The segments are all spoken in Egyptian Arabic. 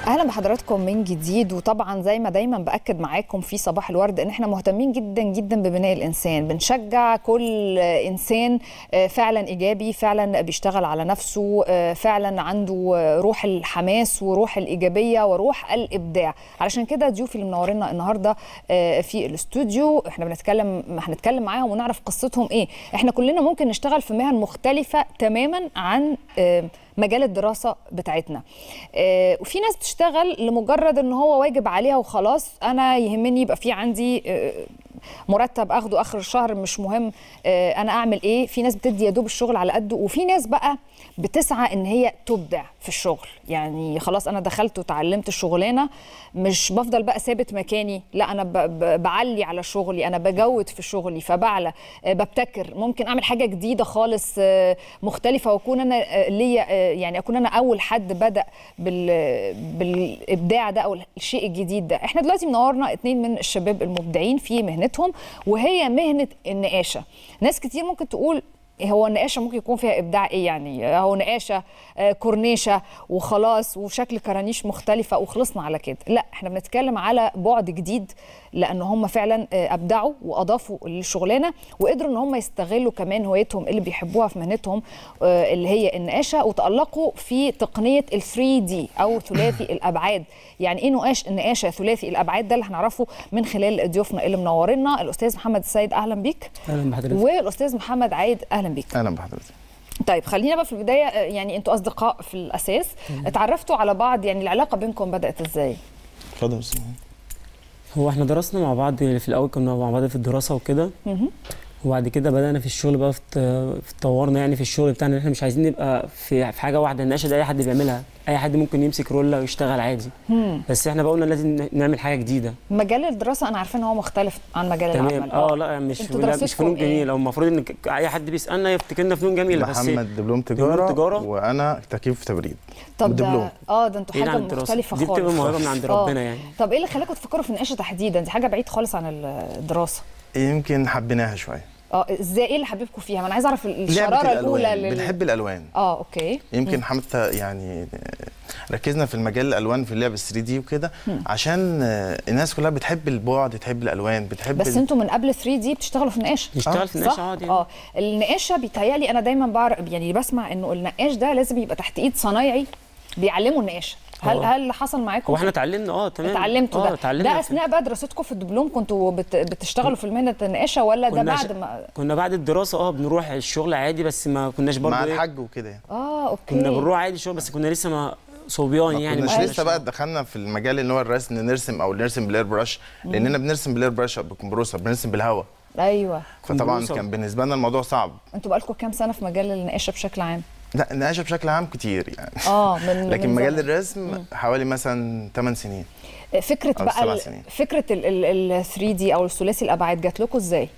اهلا بحضراتكم من جديد وطبعا زي ما دايما باكد معاكم في صباح الورد ان احنا مهتمين جدا جدا ببناء الانسان بنشجع كل انسان فعلا ايجابي فعلا بيشتغل على نفسه فعلا عنده روح الحماس وروح الايجابيه وروح الابداع علشان كده ضيوفي اللي منورينا النهارده في الاستوديو احنا بنتكلم هنتكلم معاهم ونعرف قصتهم ايه احنا كلنا ممكن نشتغل في مهن مختلفه تماما عن مجال الدراسه بتاعتنا آه وفي ناس بتشتغل لمجرد ان هو واجب عليها وخلاص انا يهمني يبقى في عندي آه مرتب اخده اخر الشهر مش مهم آه انا اعمل ايه في ناس بتدي يا دوب الشغل على قده وفي ناس بقى بتسعى ان هي تبدع في الشغل يعني خلاص انا دخلت وتعلمت الشغلانه مش بفضل بقى ثابت مكاني لا انا بعلي على شغلي انا بجود في شغلي فبعلى ببتكر ممكن اعمل حاجه جديده خالص مختلفه واكون انا ليا يعني اكون انا اول حد بدا بالابداع ده او الشيء الجديد ده احنا دلوقتي منورنا اتنين من الشباب المبدعين في مهنتهم وهي مهنه النقاشه ناس كتير ممكن تقول هو النقاشه ممكن يكون فيها ابداع ايه يعني هو نقاشه آه كورنيشه وخلاص وشكل كرانيش مختلفه وخلصنا على كده لا احنا بنتكلم على بعد جديد لان هم فعلا آه ابدعوا واضافوا للشغلانه وقدروا ان هم يستغلوا كمان هوايتهم اللي بيحبوها في مهنتهم آه اللي هي النقاشه وتالقوا في تقنيه ال 3 دي او ثلاثي الابعاد يعني ايه نقاش النقاشه ثلاثي الابعاد ده اللي هنعرفه من خلال ضيوفنا اللي منورنا الاستاذ محمد السيد اهلا بيك اهلا بحضرتك والاستاذ محمد عايد اهلا بيك اهلا بحضرتك طيب خلينا بقى في البدايه يعني انتوا اصدقاء في الاساس اتعرفتوا على بعض يعني العلاقه بينكم بدات ازاي اتفضل هو احنا درسنا مع بعض في الاول كنا مع بعض في الدراسه وكده وبعد كده بدانا في الشغل بقى في اتطورنا يعني في الشغل بتاعنا احنا مش عايزين نبقى في في حاجه واحده النقاشه ده اي حد بيعملها اي حد ممكن يمسك رولا ويشتغل عادي مم. بس احنا بقى قلنا لازم نعمل حاجه جديده مجال الدراسه انا عارفه ان هو مختلف عن مجال تمام. العمل اه لا مش لا مش فنون جميله هو المفروض ان اي حد بيسالنا يفتكرنا فنون جميله بس محمد دبلوم تجاره, دبلوم تجارة وانا تكييف تبريد طب ده اه ده انتوا حاجه مختلفه خالص دي بتبقى موهبه من عند ربنا يعني طب ايه اللي خلاكم تفكروا في النقاشه تحديدا دي حاجه بعيد خالص عن الدراسه يمكن حبيناها شويه اه ازاي ايه اللي حبيبكم فيها ما انا عايزه اعرف الشراره الاولى لل... بنحب الالوان اه اوكي يمكن حتى يعني ركزنا في المجال الالوان في اللعب 3 دي وكده عشان الناس كلها بتحب البعد تحب الالوان بتحب بس انتوا من قبل 3 دي بتشتغلوا في النقاشه بنشتغل في النقاشه عادي اه النقاشه بيتهيألي انا دايما بعرف يعني بسمع انه النقاش ده لازم يبقى تحت ايد صنايعي بيعلموا النقاشه هل أوه. هل حصل معاكم هو احنا اتعلمنا اه تمام اتعلمتوا ده اتعلمنا ده اثناء بقى دراستكم في الدبلوم كنتوا بت... بتشتغلوا في المهنه النقاشه ولا ده بعد ما كنا بعد الدراسه اه بنروح الشغل عادي بس ما كناش برضه مع الحاج وكده يعني اه اوكي كنا بنروح عادي الشغل بس كنا لسه ما صبيان يعني مش لسه بقى دخلنا في المجال اللي هو الرسم نرسم او نرسم بالاير برش لاننا بنرسم بالاير برش بالكمبروسر بنرسم بالهواء ايوه فطبعا كان بالنسبه لنا الموضوع صعب انتوا بقالكم كام سنه في مجال النقاشه بشكل عام لا النقاشه بشكل عام كتير يعني اه من لكن من مجال الرسم مم. حوالي مثلا 8 سنين فكره بقى سنين. فكره ال 3 دي او الثلاثي الابعاد جات لكم ازاي؟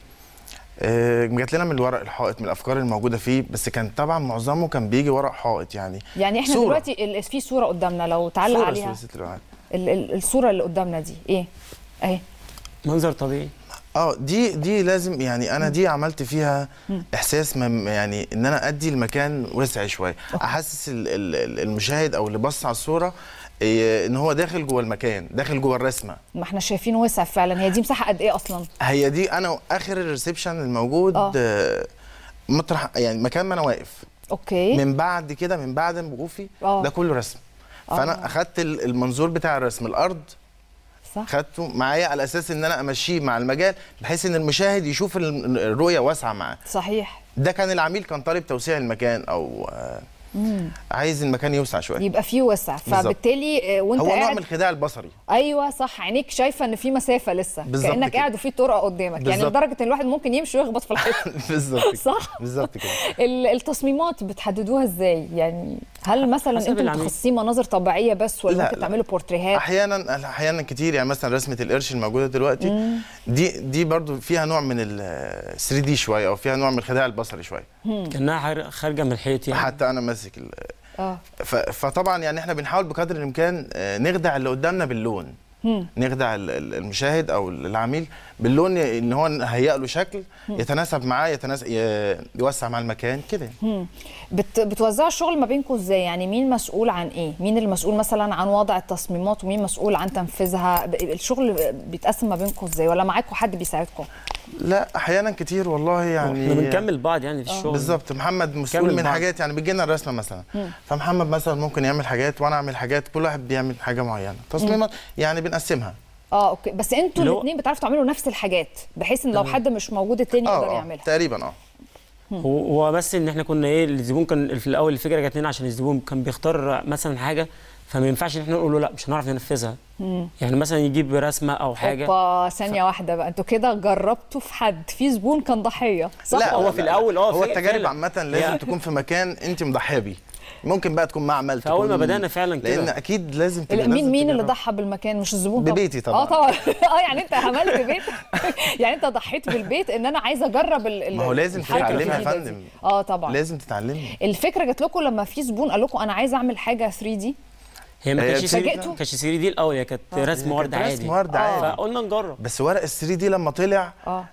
آه جات لنا من الورق الحائط من الافكار الموجوده فيه بس كان طبعا معظمه كان بيجي ورق حائط يعني يعني احنا صورة. دلوقتي في صوره قدامنا لو تعلق صورة عليها ال ال الصوره اللي قدامنا دي ايه؟ اهي منظر طبيعي اه دي دي لازم يعني انا دي عملت فيها احساس يعني ان انا ادي المكان وسع شويه احسس المشاهد او اللي بص على الصوره ان هو داخل جوه المكان داخل جوه الرسمه ما احنا شايفين وسع فعلا هي دي مساحه قد ايه اصلا هي دي انا اخر الريسبشن الموجود آه. مطرح يعني مكان ما انا واقف اوكي من بعد كده من بعد وقوفي ده كله رسم فانا اخدت المنظور بتاع الرسم الارض صح خدته معايا على اساس ان انا امشيه مع المجال بحيث ان المشاهد يشوف الرؤيه واسعه معاه صحيح ده كان العميل كان طالب توسيع المكان او مم. عايز المكان يوسع شويه يبقى فيه وسع فبالتالي وانت هو قاعد نوع من الخداع البصري ايوه صح عينيك شايفه ان في مسافه لسه كانك كده. قاعد وفي طرقه قدامك بالزبط. يعني لدرجه ان الواحد ممكن يمشي ويخبط في الحيط بالظبط صح بالظبط كده التصميمات بتحددوها ازاي يعني هل مثلا انتم متخصصين مناظر طبيعيه بس ولا ممكن تعملوا بورتريهات احيانا احيانا كتير يعني مثلا رسمه القرش الموجوده دلوقتي مم. دي دي برضو فيها نوع من ال 3 دي شويه او فيها نوع من الخداع البصري شويه كانها خارجه من الحيط يعني حتى انا ماسك اه فطبعا يعني احنا بنحاول بقدر الامكان نخدع اللي قدامنا باللون نخدع ال- ال- المشاهد او العميل باللون ي- ان هو نهيئ له شكل يتناسب معاه يتناسب ي- يوسع مع المكان كده بت بتوزعوا الشغل ما بينكم ازاي يعني مين مسؤول عن ايه مين اللي مسؤول مثلا عن وضع التصميمات ومين مسؤول عن تنفيذها ب- الشغل بيتقسم ما بينكم ازاي ولا معاكم حد بيساعدكم لا احيانا كتير والله يعني احنا بنكمل بعض يعني في الشغل بالظبط محمد مسؤول كمل من بعض. حاجات يعني بتجينا الرسمه مثلا فمحمد مثلا ممكن يعمل حاجات وانا اعمل حاجات كل واحد بيعمل حاجه معينه تصميمات يعني بنقسمها اه اوكي بس انتوا اللي هو- الاثنين بتعرفوا تعملوا نفس الحاجات بحيث ان لو حد مش موجود التاني يقدر اه يعملها تقريبا اه هو هو بس ان احنا كنا ايه الزبون كان في الاول الفكره جات لنا عشان الزبون كان بيختار مثلا حاجه فما ينفعش ان احنا نقول له لا مش هنعرف ننفذها يعني مثلا يجيب رسمه او حاجه اوبا ثانيه واحده بقى انتوا كده جربتوا في حد في زبون كان ضحيه صح لا هو لا، في لا، الأول لا. اه هو في- التجارب فعلا. عامه لازم هي- تكون في مكان انت مضحيه بيه ممكن بقى تكون معمل فأول تكون ما بدأنا فعلا كده. لان اكيد لازم تبقى- لا، مين لازم مين اللي تجرب. ضحى بالمكان مش الزبون طبعا. ببيتي طبعاً. اه طبعا اه يعني انت عملت بيت يعني انت ضحيت بالبيت ان انا عايزه اجرب ال ال- ما هو لازم الحركة تتعلمي يا الجديدة دي. فندم. اه طبعا لازم تتعلمي الفكره جات لكم لما في زبون قال لكم انا عايزه اعمل حاجه 3 دي هي ما هي كانتش سيري اتفاجئتوا؟ كانتش سيري دي الاول هي كانت رسم ورد كانت عادي رسم ورد آه. عادي فقلنا نجرب بس ورق ال 3 دي لما طلع اه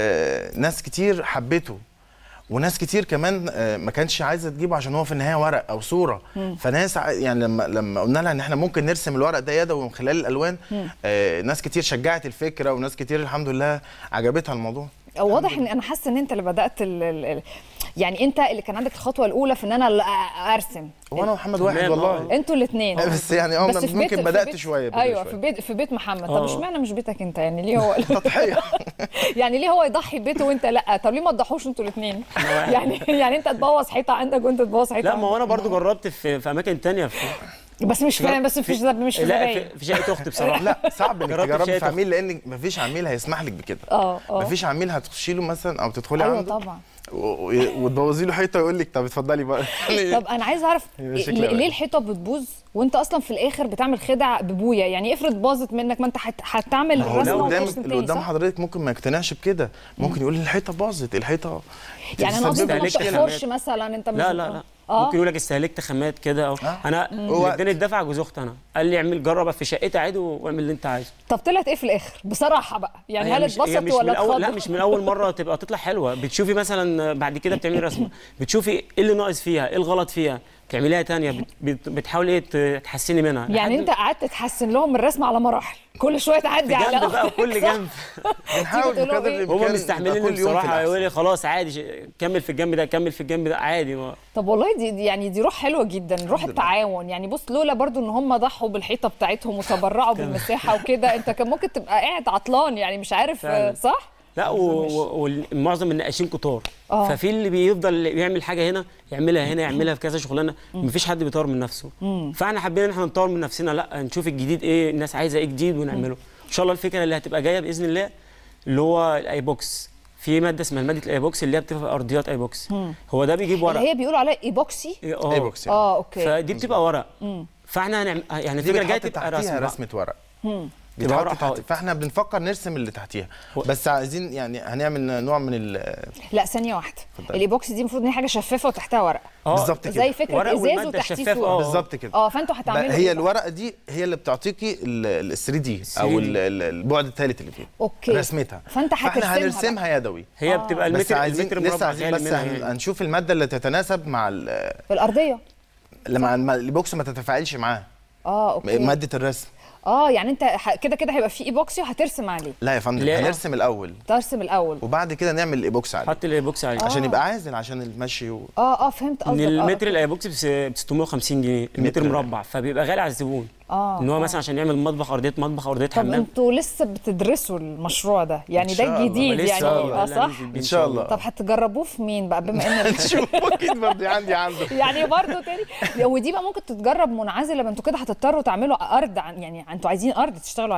آه ناس كتير حبته وناس كتير كمان آه ما كانش عايزه تجيبه عشان هو في النهايه ورق او صوره فناس ع- يعني لما لما قلنا لها ان احنا ممكن نرسم الورق ده يدوي من خلال الالوان آه ناس كتير شجعت الفكره وناس كتير الحمد لله عجبتها الموضوع واضح ان انا حاسه ان انت اللي بدات ال ال ال يعني انت اللي كان عندك الخطوه الاولى في ان انا اللي أ- ارسم وانا ومحمد واحد تمام، والله انتوا الاثنين بس يعني اه ممكن بدات شويه بدري ايوه شوية. في بيت في بيت محمد طب آه. اشمعنى مش بيتك انت يعني ليه هو تضحيه يعني ليه هو يضحي ببيته وانت لا طب ليه ما تضحوش انتوا الاثنين يعني يعني انت تبوظ حيطه عندك وانت تبوظ حيطه لا ما هو عندك. انا برضو جربت في, في اماكن تانية في بس مش في بس في مش في لا زباين في, في شقه اختي بصراحه لا صعب انك جربت تجربي شاي في عميل لان مفيش عميل هيسمح لك بكده اه اه مفيش عميل هتخشي له مثلا او تدخلي ايوه عنده طبعا و- و- وتبوظي له حيطه ويقول لك طب اتفضلي بقى يعني طب انا عايزه اعرف هي إيه- شكلها ليه بقى. الحيطه بتبوظ وانت اصلا في الاخر بتعمل خدع ببويا يعني افرض باظت منك ما انت هت- هتعمل ما هو اللي الرسمه قدام وترسم اللي تاني قدام صح؟ حضرتك ممكن ما يقتنعش بكده ممكن يقول لي الحيطه باظت الحيطه يعني انا قصدي انت ما استهلكت بتحفرش مثلا انت مش لا لا لا اه ممكن يقول لك استهلكت خامات كده او آه. انا هو- اللي اداني الدفع جوز اختي انا قال لي اعمل جرب في شقتي عادي واعمل اللي انت عايزه طب طلعت ايه في الاخر بصراحه بقى يعني هي هل مش- هي اتبسطت مش ولا من أول لا اتخض مش من اول مره تبقى تطلع حلوه بتشوفي مثلا بعد كده بتعملي رسمه بتشوفي ايه اللي ناقص فيها ايه الغلط فيها تعمليها تانية بت- بت- بتحاولي ت- تحسني منها يعني لحد انت قعدت تحسن لهم الرسمه على مراحل كل شويه تعدي في على جنب بقى أختك، كل صح؟ جنب بنحاول تقول له بقدر إيه؟ الامكان هم يبقى مستحمليني كل يوم في بصراحه الأحسن. يقول لي خلاص عادي ش- كمل في الجنب ده كمل في الجنب ده عادي ما طب والله دي دي- يعني دي روح حلوه جدا روح التعاون يعني بص لولا برضو ان هم ضحوا بالحيطه بتاعتهم وتبرعوا بالمساحه وكده انت كان ممكن تبقى قاعد عطلان يعني مش عارف فعلا. آه، صح لا و- و- ومعظم النقاشين كتار آه. ففي اللي بيفضل يعمل حاجه هنا يعملها هنا يعملها في كذا شغلانه مفيش حد بيطور من نفسه فاحنا حابين ان احنا نطور من نفسنا لا نشوف الجديد ايه الناس عايزه ايه جديد ونعمله ان شاء الله الفكره اللي هتبقى جايه باذن الله اللي هو الاي بوكس في ماده اسمها ماده الاي بوكس اللي هي بتبقى في ارضيات اي بوكس هو ده بيجيب ورق اللي هي بيقولوا عليها ايبوكسي اه اي بوكس يعني. اه اوكي فدي بتبقى ورق فاحنا هنعمل يعني دي الفكره جايه بتحط تبقى تحتيها رسمه رسمه ورق تبقى ورق بتحط تحت حائط. فاحنا بنفكر نرسم اللي تحتيها هو- بس عايزين يعني هنعمل نوع من ال لا ثانيه واحده اتفضلي. الايبوكسي دي المفروض ان هي حاجه شفافه وتحتها ورق اه بالظبط كده زي فكره ورق ازاز والمادة وتحتيه الشفافة، صوره اه. بالظبط كده اه فانتوا هتعملوا بقى إيه هي بقى؟ الورقه دي هي اللي بتعطيكي ال 3 دي 3D. او ال- ال- البعد الثالث اللي فيها اوكي رسمتها فانت هترسمها فاحنا بقى. هنرسمها يدوي هي بتبقى بس المتر عايزين المتر لسه مربع عايزين غالي بس منها هن- يعني. هنشوف الماده اللي تتناسب مع ال- في الارضيه لما الم- البوكس ما تتفاعلش معاه اه اوكي ماده الرسم اه يعني انت ح- كده كده هيبقى في ايبوكسي وهترسم عليه لا يا فندم لا. هنرسم الاول ترسم الاول وبعد كده نعمل الايبوكس عليه حط الايبوكس عليه عشان يبقى عازل عشان المشي و... اه اه فهمت ان قصدك المتر آه. الايبوكس ب 650 جنيه المتر متر. مربع فبيبقى غالي على الزبون اه ان هو آه. مثلا عشان يعمل مطبخ ارضيه مطبخ ارضيه طب حمام انتوا لسه بتدرسوا المشروع ده يعني إن ده شاء الله. الجديد لسه يعني والله اه لا صح ننزل بيه إن شاء الله. طب هتجربوه في مين بقى بما ان نشوف اكيد برضه عندي عنده يعني برضه تاني ودي بقى ممكن تتجرب منعزله ما انتوا كده هتضطروا تعملوا ارض عن يعني انتوا عايزين ارض تشتغلوا عليها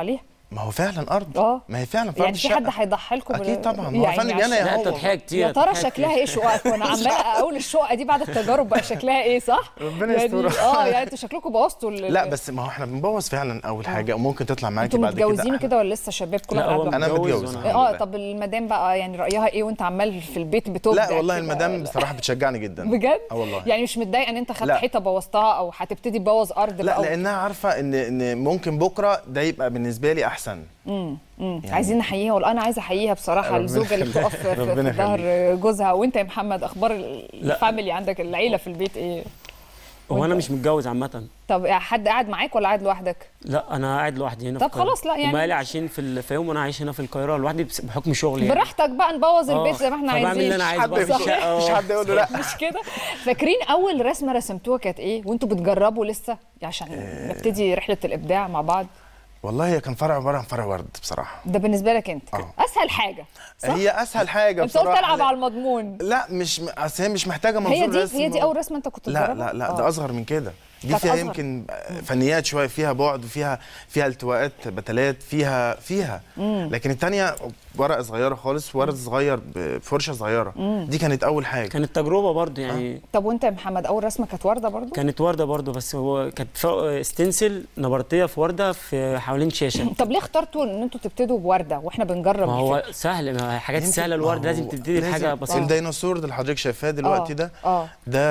ما هو فعلا ارض اه ما هي فعلا فرض يعني في حد الشقة. هيضحي لكم اكيد طبعا ما هو يعني فندم انا عشان- يا لا هو تضحيه كتير يا ترى تضحية شكلها كتير. ايه شققك وانا عماله اقول الشقه دي بعد التجارب بقى شكلها ايه صح؟ ربنا يعني يسترها. اه يعني انتوا شكلكم بوظتوا ال- لا بس ما هو احنا بنبوظ فعلا اول حاجه وممكن تطلع معاكي انتوا بعد كده متجوزين أحلى. كده ولا لسه شباب كل لا واحد هو قاعد انا متجوز متجوز وأنا- الحمد اه لله. طب المدام بقى يعني رايها ايه وانت عمال في البيت بتبدع لا والله كده المدام ولا- بصراحه بتشجعني جدا بجد؟ اه والله يعني مش متضايقه ان انت خدت لا. حيطه بوظتها او هتبتدي تبوظ ارض لا بقى لانها عارفه ان ان ممكن بكره ده يبقى بالنسبه لي احسن امم يعني- عايزين نحييها والله انا عايزه احييها بصراحه ربنا الزوجه اللي يخليك. بتقف في, في, في ربنا ظهر جوزها وانت يا محمد اخبار ال- لا. الفاميلي عندك العيله في البيت ايه هو انا وأنت- مش متجوز عامه طب حد قاعد معاك ولا قاعد لوحدك لا انا قاعد لوحدي هنا طب في القاهرة. خلاص، لا يعني- ومالي عايشين في الفيوم وانا عايش هنا في القاهره لوحدي بس- بحكم شغلي يعني. براحتك بقى نبوظ آه، البيت زي ما احنا فبعمل عايزين اللي أنا عايزه حد بقى في يقول- الشقة. مش حد يقول له لا مش كده فاكرين اول رسمه رسمتوها كانت ايه وانتوا بتجربوا لسه عشان نبتدي رحله الابداع مع بعض والله هي كان فرع عباره عن فرع ورد بصراحه ده بالنسبه لك انت آه. اسهل حاجه صح هي اسهل حاجه انت قلت بصراحه العب على المضمون لا مش م- اصل هي مش محتاجه منظور هي دي رسم هي دي اول رسمه انت كنت لا بتجربها لا لا آه. ده اصغر من كده دي كانت فيها أصغر. يمكن فنيات شويه فيها بعد وفيها فيها التواءات بتلات فيها فيها لكن الثانيه ورقه صغيره خالص ورد صغير بفرشه صغيره دي كانت اول حاجه كانت تجربه برضو يعني طب وانت يا محمد اول رسمه كانت ورده برضو كانت ورده برضو بس هو كانت فوق ستنسل نبرتيه في ورده في حوالين شاشه طب ليه اخترتوا ان انتوا تبتدوا بورده واحنا بنجرب ما هو الفكرة؟ سهل ما هي الحاجات يمكن- السهله ما الورد هو لازم تبتدي بحاجه لازم- بسيطه الديناصور اللي حضرتك شايفاه دلوقتي آه، ده اه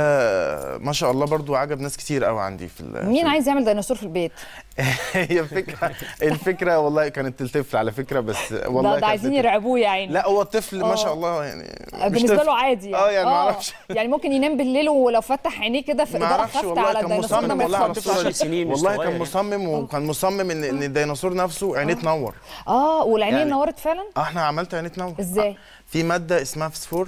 ده ما شاء الله برضو عجب ناس كتير قوي عندي في ال- مين في عايز يعمل ديناصور في البيت هي فكره الفكره والله كانت الطفل على فكره بس والله ده, ده كانت عايزين الطفل. يرعبوه يا عيني لا هو الطفل ما آه. شاء الله يعني مش بالنسبه طفل. له عادي اه يعني ما اعرفش يعني ممكن ينام بالليل ولو فتح عينيه كده في ما اضاءه اعرفش خافته والله على كان الديناصور ده مصمم ما والله على يتخضش الصورة عشر دي. سنين مش والله صغير كان يعني. مصمم وكان مصمم ان ان الديناصور نفسه عينيه تنور اه والعينين يعني- نورت فعلا اه احنا عملت عينيه تنور ازاي؟ آه، في ماده اسمها فسفور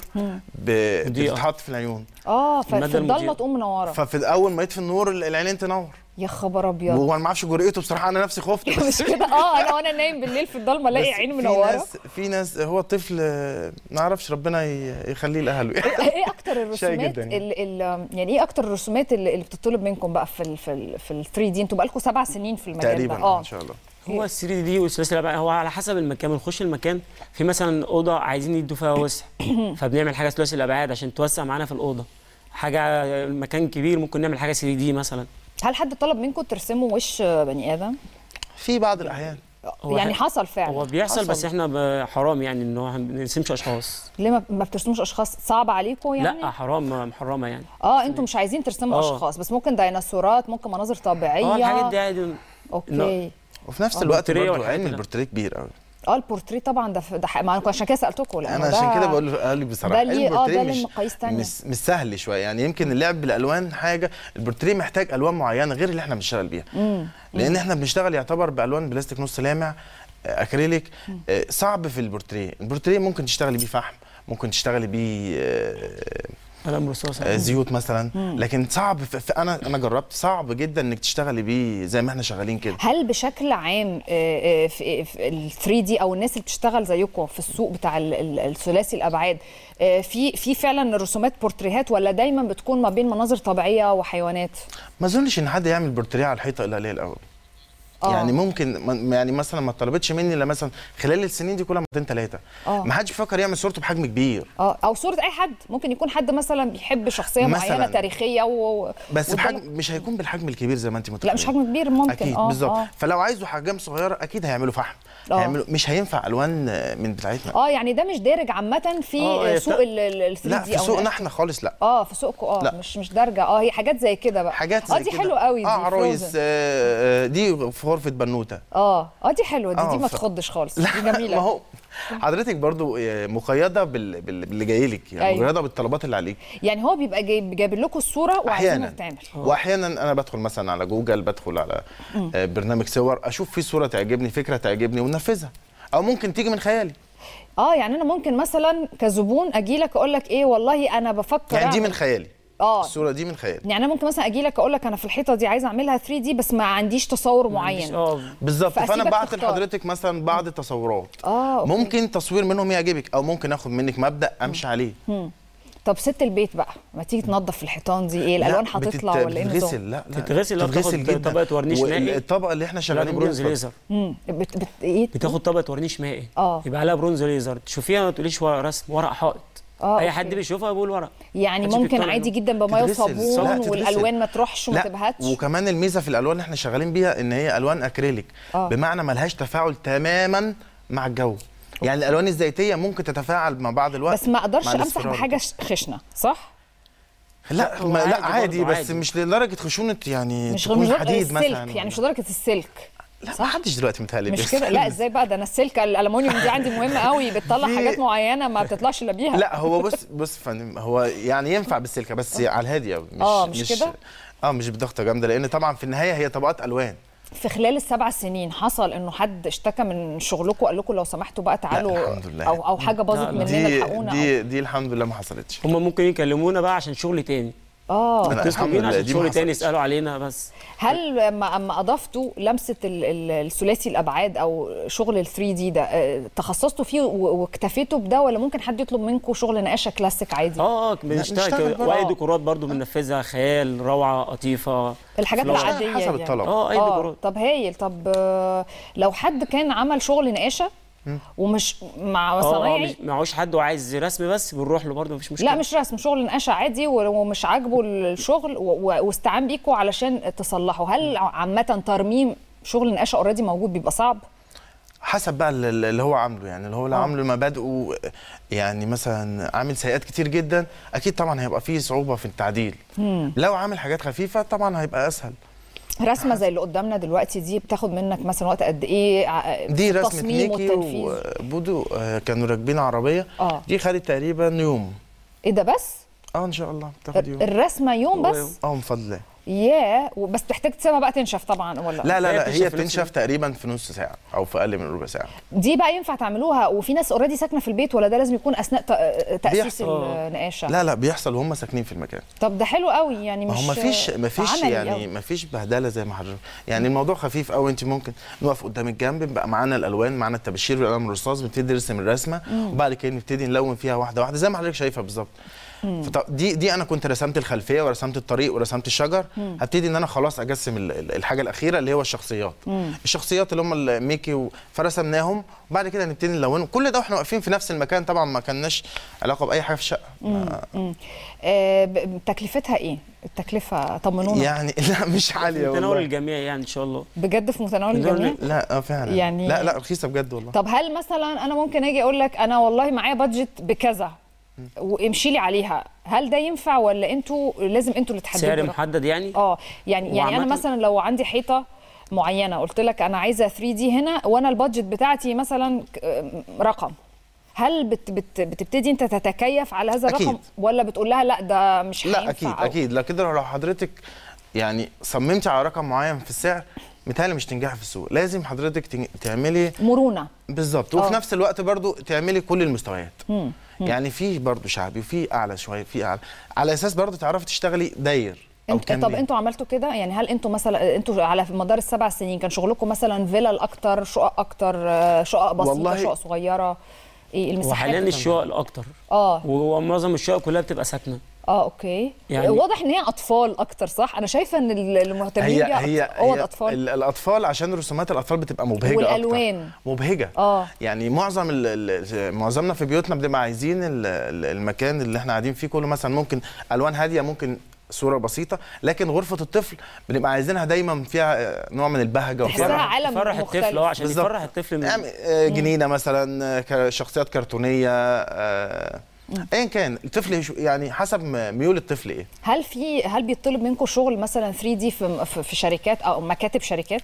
ب- مضيئة. بتتحط في العيون اه ففي المادة الضلمه المضيئة. تقوم منوره ففي الاول ما يطفي النور ال- العينين تنور يا خبر ابيض وهو انا ما اعرفش جرأته بصراحه انا نفسي خفت مش كده اه انا وانا نايم بالليل في الضلمه الاقي بس عيني في منوره ناس في ناس هو الطفل آه، ما اعرفش ربنا ي- يخليه لاهله ايه اكتر الرسومات جداً يعني. ال ال يعني ايه اكتر الرسومات اللي, اللي بتطلب منكم بقى في ال في ال في ال 3 دي انتوا بقالكم سبع سنين في المجال تقريبا ده آه، اه ان شاء الله هو ال 3 دي والسلاسل بقى هو على حسب المكان بنخش المكان في مثلا اوضه عايزين يدوا فيها وسع فبنعمل حاجه ثلاثي الابعاد عشان توسع معانا في الاوضه حاجه مكان كبير ممكن نعمل حاجه 3 دي مثلا هل حد طلب منكم ترسموا وش بني ادم؟ في بعض الاحيان هو يعني ح- حصل فعلا هو بيحصل حصل. بس احنا ب- حرام يعني ان هو ما بنرسمش اشخاص ليه ما- ما بترسموش اشخاص صعب عليكم يعني؟ لا حرام محرمه يعني اه انتوا مش عايزين ترسموا آه. اشخاص بس ممكن ديناصورات ممكن مناظر طبيعيه اه الحاجات دي عادي اوكي وفي نفس آه، الوقت البورتريه برضه والحاجات علم اللي- البورتريه كبير قوي اه البورتريه طبعا ده ده ح- ما انا عشان كده سالتكم لأنه انا ده- عشان كده بقول له قال لي بصراحه ده ليه- علم آه، البورتريه ده مش للمقاييس تانية. مش, مش سهل شويه يعني يمكن اللعب بالالوان حاجه البورتريه محتاج الوان معينه غير اللي احنا بنشتغل بيها لان احنا بنشتغل يعتبر بالوان بلاستيك نص لامع آه، اكريليك آه، صعب في البورتريه البورتريه ممكن تشتغلي بيه فحم ممكن تشتغلي بيه آه، قلم رصاص آه، زيوت مثلا لكن صعب في في- انا انا جربت صعب جدا انك تشتغلي بيه زي ما احنا شغالين كده هل بشكل عام آه، آه، في في ال 3 دي او الناس اللي بتشتغل زيكم في السوق بتاع ال- ال- الثلاثي الابعاد آه، في في فعلا رسومات بورتريهات ولا دايما بتكون ما بين مناظر طبيعيه وحيوانات؟ ما اظنش ان حد يعمل بورتريه على الحيطه الا قليل الاول آه. يعني ممكن ما- يعني مثلا ما طلبتش مني الا مثلا خلال السنين دي كلها مرتين ثلاثه آه. ما حدش بيفكر يعمل صورته بحجم كبير اه او صوره اي حد ممكن يكون حد مثلا بيحب شخصيه مثلاً. معينه تاريخيه و... بس وده- بحجم مش هيكون بالحجم الكبير زي ما انت متخيله لا مش حجم كبير ممكن اكيد اه بالظبط اه فلو عايزوا حجام صغيره اكيد هيعملوا فحم آه. هيعملوا مش هينفع الوان من بتاعتنا اه يعني ده مش دارج عامه في آه، آه هي سوق بتا- ال 3 لا دي في او سوقنا الأشكال. احنا خالص لا اه في سوقكم اه لا. مش مش دارجه اه هي حاجات زي كده بقى حاجات زي اه دي كده. حلوه قوي دي اه عرايس frozen. آه آه، دي في غرفه بنوته اه اه دي حلوه دي, دي آه، ما ف- تخضش خالص لا دي جميله ما هو حضرتك برضو آه، مقيده بال- بال- باللي جاي لك يعني أيوة. مقيده بالطلبات اللي عليك يعني هو بيبقى جايب جايب لكم الصوره وعايزينها احيانا تتعمل واحيانا انا بدخل مثلا على جوجل بدخل على آه، برنامج صور اشوف في صوره تعجبني فكره تعجبني وننفذها او ممكن تيجي من خيالي اه يعني انا ممكن مثلا كزبون اجي لك اقول لك ايه والله انا بفكر يعني دي أعمل- من خيالي اه الصوره دي من خيالي يعني انا ممكن مثلا اجي لك اقول لك انا في الحيطه دي عايزه اعملها 3 دي بس ما عنديش تصور معين اه بالظبط فانا فأسيبك بعت تختار. لحضرتك مثلا بعض التصورات اه أوكي. ممكن تصوير منهم يعجبك او ممكن اخد منك مبدا امشي عليه طب ست البيت بقى ما تيجي تنظف الحيطان دي ايه لا، الالوان هتطلع بتت- ولا ايه بتتغسل النظام؟ لا لا تتغسل، لا، بتتغسل بتاخد جدا طبقة ورنيش مائي. الطبقه اللي احنا شغالين شغالين بيها برونز ليزر امم بت بت ايه بتاخد طبقه ورنيش مائي آه. يبقى عليها برونز ليزر تشوفيها ما تقوليش ورق رسم ورق حائط آه، اي أوكي. حد بيشوفها بيقول ورق يعني محدش ممكن بيقتنع عادي إنه جدا بميه تتغسل. لا، وصابون تتغسل. والالوان ما تروحش وما لا تبهتش وكمان الميزه في الالوان اللي احنا شغالين بيها ان هي الوان اكريليك آه. بمعنى ملهاش تفاعل تماما مع الجو يعني الالوان الزيتيه ممكن تتفاعل مع بعض الوقت بس ما اقدرش مع امسح الاصفرار. بحاجه ش- خشنه صح لا هو ما عادي لا عادي برضه بس عادي. مش لدرجه خشونه يعني مش تكون مش درجة حديد السلك مثلا يعني مش درجه السلك لا ما حدش دلوقتي متهيألي مش بيغسل. كده لا ازاي بقى ده انا السلك الالومنيوم دي عندي مهمه قوي بتطلع في- حاجات معينه ما بتطلعش الا بيها لا هو بص بص يا فندم هو يعني ينفع بالسلكه بس على الهادي قوي مش آه، مش كده؟ اه مش بضغطه جامده لان طبعا في النهايه هي طبقات الوان في خلال السبع سنين حصل انه حد اشتكى من شغلكم وقال لكم لو سمحتوا بقى تعالوا الحمد لله. او او حاجه باظت لا، لا. مننا دي الحقونا أو- دي دي الحمد لله ما حصلتش هم ممكن يكلمونا بقى عشان شغل تاني اه أنا يتصلوا الحمد بينا لله عشان دي ما شغل تاني حصلتش. يسالوا علينا بس هل اما اما اضفتوا لمسه ال- ال- الثلاثي الابعاد او شغل ال 3 دي ده آه، تخصصتوا فيه و- واكتفيتوا بده ولا ممكن حد يطلب منكم شغل نقاشه كلاسيك عادي اه اه بنشتغل نشتغل كده. بقى. واي آه. ديكورات برضو بننفذها خيال روعه قطيفه الحاجات فلوس. العاديه حسب يعني. الطلب. اه اي اه ديكورات طب هايل طب آه، لو حد كان عمل شغل نقاشه ومش مع اه اه صنايعي مش- معهوش حد وعايز رسم بس بنروح له برضه مفيش مشكله لا مش رسم شغل نقاشه عادي و- ومش عاجبه الشغل و- و- واستعان بيكوا علشان تصلحوا هل عامه ترميم شغل نقاشه اوريدي موجود بيبقى صعب حسب بقى ال- اللي هو عامله يعني اللي هو لو آه. عامله مبادئه يعني مثلا عامل سيئات كتير جدا اكيد طبعا هيبقى فيه صعوبه في التعديل لو عامل حاجات خفيفه طبعا هيبقى اسهل رسمه زي اللي قدامنا دلوقتي دي بتاخد منك مثلا وقت قد ايه ع- دي رسمه التصميم ميكي والتنفيذ وبودو آه، كانوا راكبين عربيه اه دي خدت تقريبا يوم ايه ده بس اه ان شاء الله تاخد يوم الرسمه يوم هو بس يوم. اه من فضل الله ياه بس تحتاج تسيبها بقى تنشف طبعا ولا لا لا هي لا بتنشف هي في نفس بتنشف تقريبا في نص ساعه او في اقل من ربع ساعه دي بقى ينفع تعملوها وفي ناس اوريدي ساكنه في البيت ولا ده لازم يكون اثناء ت- تاسيس بيحصل. النقاشه لا لا بيحصل وهم ساكنين في المكان طب ده حلو قوي يعني ما مش هو مفيش مفيش عملي يعني أوي. مفيش بهدله زي ما حضرتك يعني الموضوع خفيف قوي انت ممكن نقف قدام الجنب بقى معانا الالوان معانا الطباشير والقلم الرصاص بنبتدي نرسم الرسمه وبعد كده نبتدي نلون فيها واحده واحده زي ما حضرتك شايفه بالظبط فط- دي دي انا كنت رسمت الخلفيه ورسمت الطريق ورسمت الشجر هبتدي ان انا خلاص اجسم ال- ال- الحاجه الاخيره اللي هو الشخصيات الشخصيات اللي هم الميكي و- فرسمناهم وبعد كده نبتدي نلونهم كل ده واحنا واقفين في نفس المكان طبعا ما كناش علاقه باي حاجه في الشقه ما- آه ب- تكلفتها ايه التكلفه طمنونا يعني لا مش عاليه تناول والله الجميع يعني ان شاء الله بجد في متناول متناول الجميع لا اه فعلا يعني- لا لا رخيصه بجد والله طب هل مثلا انا ممكن اجي اقول لك انا والله معايا بادجت بكذا وامشي لي عليها هل ده ينفع ولا انتوا لازم انتوا اللي تحددوا سعر الرقم؟ محدد يعني اه يعني يعني انا وعامة- مثلا لو عندي حيطه معينه قلت لك انا عايزه 3 دي هنا وانا البادجت بتاعتي مثلا ك- رقم هل بت بت بتبتدي انت تتكيف على هذا الرقم أكيد. ولا بتقول لها لا ده مش لا هينفع اكيد أو- اكيد لا كده لو حضرتك يعني صممتي على رقم معين في السعر متهيألي مش تنجحي في السوق لازم حضرتك تن- تعملي مرونه بالظبط وفي آه. نفس الوقت برضو تعملي كل المستويات يعني في برضو شعبي وفي اعلى شويه في اعلى على اساس برضو تعرفي تشتغلي داير او انت طب كاملين. انتوا عملتوا كده يعني هل انتوا مثلا انتوا على مدار السبع سنين كان شغلكم مثلا فيلل اكتر شقق اكتر آه، شقق بسيطه والله- شقق صغيره ايه المساحات وحاليا الشقق الاكتر اه ومعظم الشقق كلها بتبقى ساكنه اه اوكي يعني- واضح ان هي اطفال اكتر صح انا شايفه ان ال- المهتمين هي بيها هي, اوض هي اطفال ال- الاطفال عشان رسومات الاطفال بتبقى مبهجه والألوان. أكتر. مبهجه اه يعني معظم ال- ال- معظمنا في بيوتنا بنبقى عايزين ال- ال- المكان اللي احنا قاعدين فيه كله مثلا ممكن الوان هاديه ممكن صوره بسيطه لكن غرفه الطفل بنبقى عايزينها دايما فيها آه، نوع من البهجه تحسها وفيها عالم يفرح مختلف. الطفل اه عشان بالظبط. يفرح الطفل من يعني آه، جنينه مثلا آه، ك- شخصيات كرتونيه آه، ايا كان الطفل يش- يعني حسب م- ميول الطفل ايه هل في هل بيطلب منكم شغل مثلا 3 دي في في في شركات او مكاتب شركات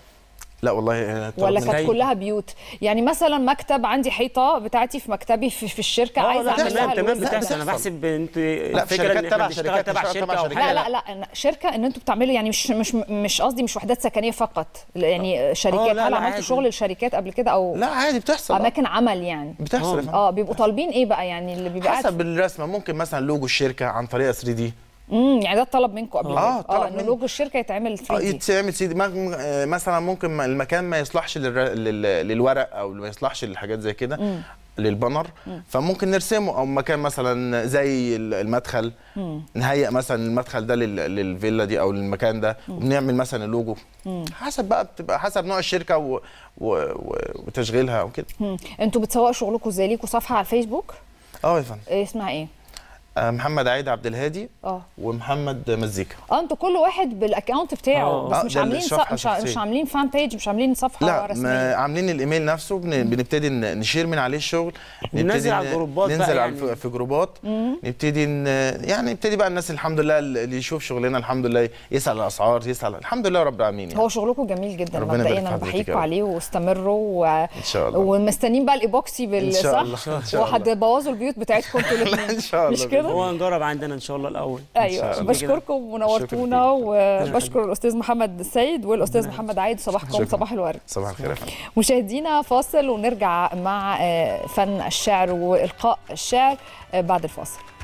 لا والله آه، ولا طلب من- كانت كلها بيوت يعني مثلا مكتب عندي حيطه بتاعتي في مكتبي في, في الشركه اه عايزه لا اعمل تمام لها تمام الوزن. بتحصل انا بتحصل. بحسب انت لا، في الفكره شركات ان احنا تبع بنشتغل شركات، تبع بنشتغل شركه تبع او شركات. لا حاجه لا لا أنا شركه ان انتوا بتعملوا يعني مش مش مش قصدي مش وحدات سكنيه فقط يعني شركات لا، هل لا، عملتوا عادي. شغل للشركات قبل كده او لا عادي بتحصل آه. اماكن عمل يعني بتحصل يا فندم. اه بيبقوا طالبين ايه بقى يعني اللي بيبقى قاعد حسب الرسمه ممكن مثلا لوجو الشركه عن طريقه 3 دي امم يعني ده الطلب منكم قبل كده آه، طلب اه ان مني. لوجو الشركه يتعمل 3 دي يتعمل سي دي مج- آه، مثلا ممكن ما- المكان ما يصلحش للر- لل- للورق او ما يصلحش للحاجات زي كده للبنر فممكن نرسمه او مكان مثلا زي ال- المدخل نهيئ مثلا المدخل ده لل- للفيلا دي او للمكان ده وبنعمل مثلا اللوجو حسب بقى بتبقى حسب نوع الشركه و... و... و... وتشغيلها وكده مم. انتوا بتسوقوا شغلكم ازاي ليكوا صفحه على الفيسبوك اه يا فندم إيه اسمها ايه آه، محمد عيد عبد الهادي اه ومحمد مزيكا اه انتوا كل واحد بالاكونت بتاعه آه. بس آه، مش ده عاملين الصفحة ص... مش, ع- مش شخصية. عاملين فان بيج مش عاملين صفحه لا رسميه ما عاملين الايميل نفسه بن... بنبتدي ن- نشير من عليه الشغل وننزل ن- على الجروبات بقى ننزل على يعني. الف- في جروبات نبتدي ن... يعني نبتدي بقى الناس الحمد لله اللي يشوف شغلنا الحمد لله يسال الاسعار يسال الحمد لله رب العالمين يعني. هو شغلكم جميل جدا ربنا مبدئيا يبارك انا في حضرتك بحييكم يا رب. عليه واستمروا و... ان شاء الله ومستنيين بقى الايبوكسي ان بال شاء صح؟ الله ان شاء الله وهتبوظوا البيوت بتاعتكم انتوا لا، الاثنين ان شاء الله مش كده؟ هو نجرب عندنا ان شاء الله الاول ايوه الله. بشكركم ونورتونا شكراً وبشكر الاستاذ محمد السيد والاستاذ محمد عايد صباحكم شكراً. صباح الورد صباح الخير يا فندم مشاهدينا فاصل ونرجع مع آه، فن الشعر والقاء الشعر آه، بعد الفاصل